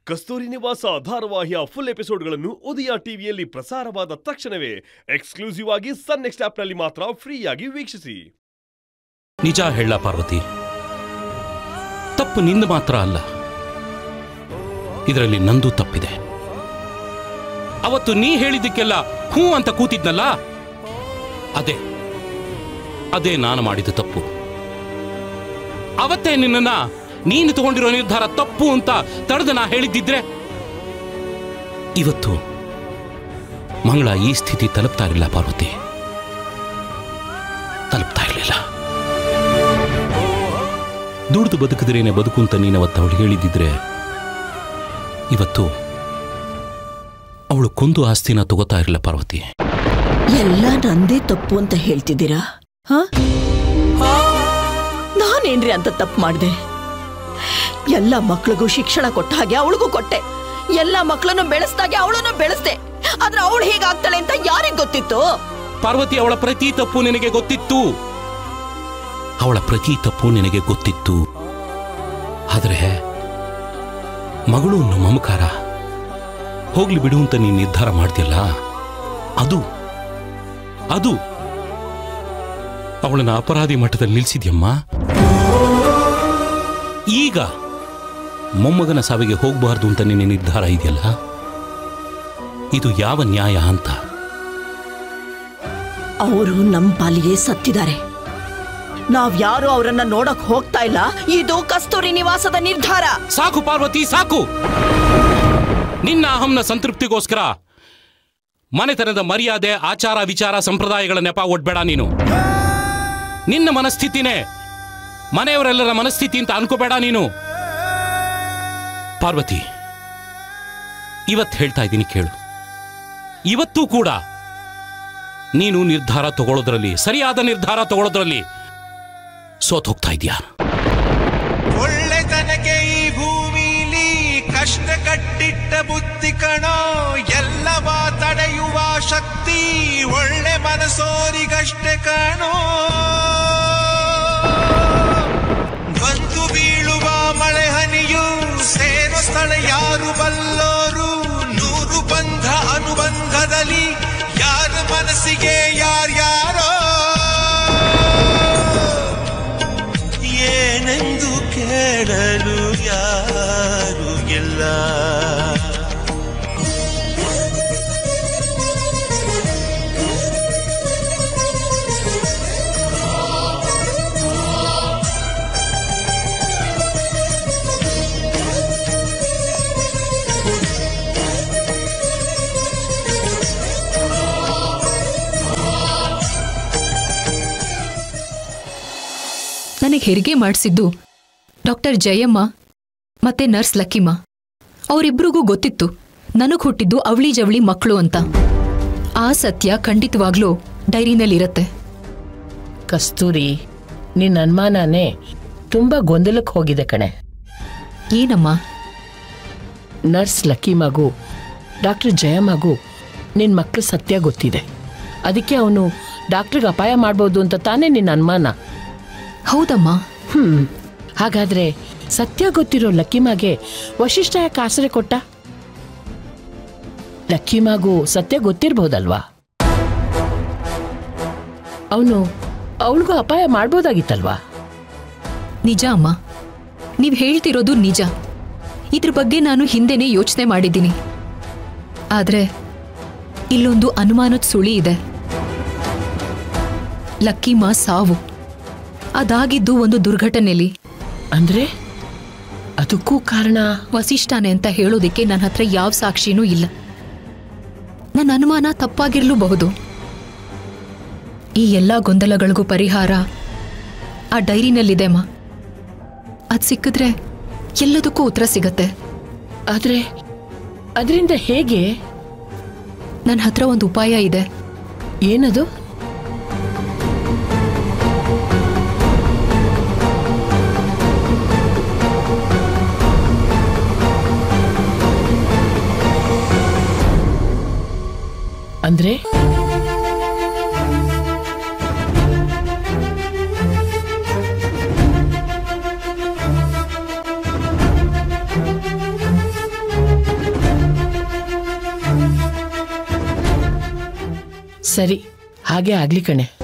ಕಸ್ತೂರಿ ನಿವಾಸ ಧಾರಾವಾಹಿಯ ಫುಲ್ ಎಪಿಸೋಡ್ಗಳನ್ನು ಉದಯ ಟಿವಿಯಲ್ಲಿ ಪ್ರಸಾರವಾದ ತಕ್ಷಣವೇ ಎಕ್ಸ್ಕ್ಲೂಸಿವ್ ಆಗಿ ಸನ್ ನೆಕ್ಸ್ಟ್ ಆಪ್ನಲ್ಲಿ ಮಾತ್ರ ಫ್ರೀಯಾಗಿ ವೀಕ್ಷಿಸಿ ನಿಜ ಹೇಳ ಪಾರ್ವತಿ ತಪ್ಪು ನಿಂದು ಮಾತ್ರ ಅಲ್ಲ ಇದರಲ್ಲಿ ನಂದು ತಪ್ಪಿದೆ ಅವತ್ತು ನೀ ಹೇಳಿದ್ದಕ್ಕೆಲ್ಲ ಹ್ಞೂ ಅಂತ ಕೂತಿದ್ನಲ್ಲ ಅದೇ ಅದೇ ನಾನು ಮಾಡಿದ ತಪ್ಪು ಅವತ್ತೇ ನಿನ್ನನ್ನ ನೀನು ತಗೊಂಡಿರೋ ನಿರ್ಧಾರ ತಪ್ಪು ಅಂತ ತಡೆದು ನಾ ಹೇಳಿದ್ದಿದ್ರೆ ಇವತ್ತು ಮಂಗಳ ಈ ಸ್ಥಿತಿ ತಲುಪ್ತಾ ಇರಲಿಲ್ಲ ಪಾರ್ವತಿ ತಲುಪ್ತಾ ಇರಲಿಲ್ಲ ದುಡ್ದು ಬದುಕಿದ್ರೇನೆ ಬದುಕು ಅಂತ ನೀನು ಅವತ್ತು ಅವಳು ಹೇಳಿದ್ದಿದ್ರೆ ಇವತ್ತು ಅವಳು ಕೊಂದು ಆಸ್ತಿನ ತಗೋತಾ ಇರಲಿಲ್ಲ ಪಾರ್ವತಿ ಎಲ್ಲ ನಂದೇ ತಪ್ಪು ಅಂತ ಹೇಳ್ತಿದ್ದೀರಾ ಹ ನಾನೇನ್ರಿ ಅಂತ ತಪ್ಪು ಮಾಡಿದೆ ಎಲ್ಲ ಮಕ್ಳಿಗೂ ಶಿಕ್ಷಣ ಕೊಟ್ಟ ಹಾಗೆ ಅವಳಿಗೂ ಕೊಟ್ಟೆ ಎಲ್ಲ ಮಕ್ಕಳನ್ನು ಬೆಳೆಸ್ದಾಗೆ ಅವಳನ್ನು ಬೆಳೆಸ್ದೆ ಆದ್ರೆ ಅವಳು ಹೇಗಾಗ್ತಾಳೆ ಅಂತ ಯಾರಿಗ್ ಗೊತ್ತಿತ್ತು ಪಾರ್ವತಿ ಅವಳ ಪ್ರತಿ ತಪ್ಪು ನಿನಗೆ ಗೊತ್ತಿತ್ತು ಅವಳ ಪ್ರತಿ ತಪ್ಪು ನಿನಗೆ ಗೊತ್ತಿತ್ತು ಆದರೆ ಮಗಳು ಅನ್ನೋ ಮಮಕಾರ ಹೋಗ್ಲಿ ಬಿಡು ಅಂತ ನೀನು ನಿರ್ಧಾರ ಮಾಡ್ತಿಯಲ್ಲ ಅದು ಅದು ಅವಳನ್ನ ಅಪರಾಧಿ ಮಟ್ಟದಲ್ಲಿ ನಿಲ್ಸಿದ್ಯಮ್ಮ ಈಗ ಮೊಮ್ಮಗನ ಸಾವಿಗೆ ಹೋಗಬಾರ್ದು ಅಂತ ನಿನ್ನ ನಿರ್ಧಾರ ಇದೆಯಲ್ಲ ಇದು ಯಾವ ನ್ಯಾಯ ಅಂತ ಅವರು ನಮ್ ಪಾಲಿಗೆ ಸತ್ತಿದ್ದಾರೆ ನಾವ್ ಯಾರು ಅವರನ್ನ ನೋಡಕ್ ಹೋಗ್ತಾ ಇಲ್ಲ ಇದು ಕಸ್ತೂರಿ ನಿವಾಸದ ನಿರ್ಧಾರ ಸಾಕು ಪಾರ್ವತಿ ಸಾಕು ನಿನ್ನ ಅಹಂನ ಸಂತೃಪ್ತಿಗೋಸ್ಕರ ಮನೆತನದ ಮರ್ಯಾದೆ ಆಚಾರ ವಿಚಾರ ಸಂಪ್ರದಾಯಗಳ ನೆಪ ಒಡ್ಬೇಡ ನೀನು ನಿನ್ನ ಮನಸ್ಥಿತಿನೇ ಮನೆಯವರೆಲ್ಲರ ಮನಸ್ಥಿತಿ ಅಂತ ಅನ್ಕೋಬೇಡ ನೀನು ಪಾರ್ವತಿ ಇವತ್ತು ಹೇಳ್ತಾ ಇದ್ದೀನಿ ಕೇಳು ಇವತ್ತೂ ಕೂಡ ನೀನು ನಿರ್ಧಾರ ತಗೊಳ್ಳೋದ್ರಲ್ಲಿ ಸರಿಯಾದ ನಿರ್ಧಾರ ತಗೊಳ್ಳೋದ್ರಲ್ಲಿ ಸೋತ್ ಹೋಗ್ತಾ ಇದೀಯಾ ಒಳ್ಳೆತನಕ್ಕೆ ಈ ಭೂಮಿಲಿ ಕಷ್ಟ ಕಟ್ಟಿಟ್ಟ ಬುದ್ಧಿ ಕಣೋ ಎಲ್ಲವ ತಡೆಯುವ ಶಕ್ತಿ ಒಳ್ಳೆ ಮನಸೋರಿಗಷ್ಟೇ ಕಣೋ ಬಂದು ಬೀಳುವ ಮಳೆ ಹನಿಯು ಸೇರೋ ಸ್ಥಳ ಯಾರು ಬಲ್ಲೋರು ನೂರು ಬಂಧ ಅನುಬಂಧದಲ್ಲಿ ಯಾರ ಮನಸ್ಸಿಗೆ ಯಾರ್ಯಾರೋ ಏನೆಂದು ಕೇಳಲು ಯಾರು ಎಲ್ಲ ನನಗೆ ಹೆರಿಗೆ ಮಾಡಿಸಿದ್ದು ಡಾಕ್ಟರ್ ಜಯಮ್ಮ ಮತ್ತೆ ನರ್ಸ್ ಲಕ್ಕಿಮ್ಮ ಅವರಿಬ್ರಿಗೂ ಗೊತ್ತಿತ್ತು ನನಗ್ ಹುಟ್ಟಿದ್ದು ಅವಳಿ ಜವಳಿ ಮಕ್ಕಳು ಅಂತ ಆ ಸತ್ಯ ಖಂಡಿತವಾಗ್ಲೂ ಡೈರಿನಲ್ಲಿರತ್ತೆ ಕಸ್ತೂರಿ ನಿನ್ನ ಅನುಮಾನನೇ ತುಂಬ ಗೊಂದಲಕ್ಕೆ ಹೋಗಿದೆ ಕಣೆ ಏನಮ್ಮ ನರ್ಸ್ ಲಕ್ಕಿ ಮಗು ಡಾಕ್ಟರ್ ಜಯ ಮಗು ನಿನ್ನ ಮಕ್ಳ ಸತ್ಯ ಗೊತ್ತಿದೆ ಅದಕ್ಕೆ ಅವನು ಡಾಕ್ಟ್ರಿಗೆ ಅಪಾಯ ಮಾಡ್ಬೋದು ಅಂತ ತಾನೇ ನಿನ್ನ ಅನುಮಾನ ಹೌದಮ್ಮ ಹ್ಮ್ ಹಾಗಾದ್ರೆ ಸತ್ಯ ಗೊತ್ತಿರೋ ಲಕ್ಕಿಮಾಗೆ ವಶಿಷ್ಠ ಯಾಕೆ ಆಸರೆ ಕೊಟ್ಟ ಲಕ್ಕಿಮಾಗೂ ಸತ್ಯ ಗೊತ್ತಿರ್ಬೋದಲ್ವಾ ಅವನು ಅವಳಿಗೂ ಅಪಾಯ ಮಾಡ್ಬೋದಾಗಿತ್ತಲ್ವಾ ನಿಜ ಅಮ್ಮ ನೀವ್ ಹೇಳ್ತಿರೋದು ನಿಜ ಇದ್ರ ಬಗ್ಗೆ ನಾನು ಹಿಂದೆನೇ ಯೋಚನೆ ಮಾಡಿದ್ದೀನಿ ಆದ್ರೆ ಇಲ್ಲೊಂದು ಅನುಮಾನದ ಸುಳಿ ಇದೆ ಲಕ್ಕಿಮಾ ಸಾವು ಅದಾಗಿದ್ದು ಒಂದು ದುರ್ಘಟನೆಯಲ್ಲಿ ಅಂದ್ರೆ ಅದಕ್ಕೂ ಕಾರಣ ವಸಿಷ್ಠಾನೆ ಅಂತ ಹೇಳೋದಿಕ್ಕೆ ನನ್ನ ಹತ್ರ ಯಾವ ಸಾಕ್ಷಿನೂ ಇಲ್ಲ ನನ್ನ ಅನುಮಾನ ತಪ್ಪಾಗಿರ್ಲೂಬಹುದು ಈ ಎಲ್ಲ ಗೊಂದಲಗಳಿಗೂ ಪರಿಹಾರ ಆ ಡೈರಿನಲ್ಲಿದೆ ಅಮ್ಮ ಅದ್ ಸಿಕ್ಕಿದ್ರೆ ಎಲ್ಲದಕ್ಕೂ ಉತ್ತರ ಸಿಗತ್ತೆ ಆದ್ರೆ ಅದರಿಂದ ಹೇಗೆ ನನ್ನ ಹತ್ರ ಒಂದು ಉಪಾಯ ಇದೆ ಏನದು ಅಂದ್ರೆ ಸರಿ ಹಾಗೆ ಆಗ್ಲಿ ಕಣೆ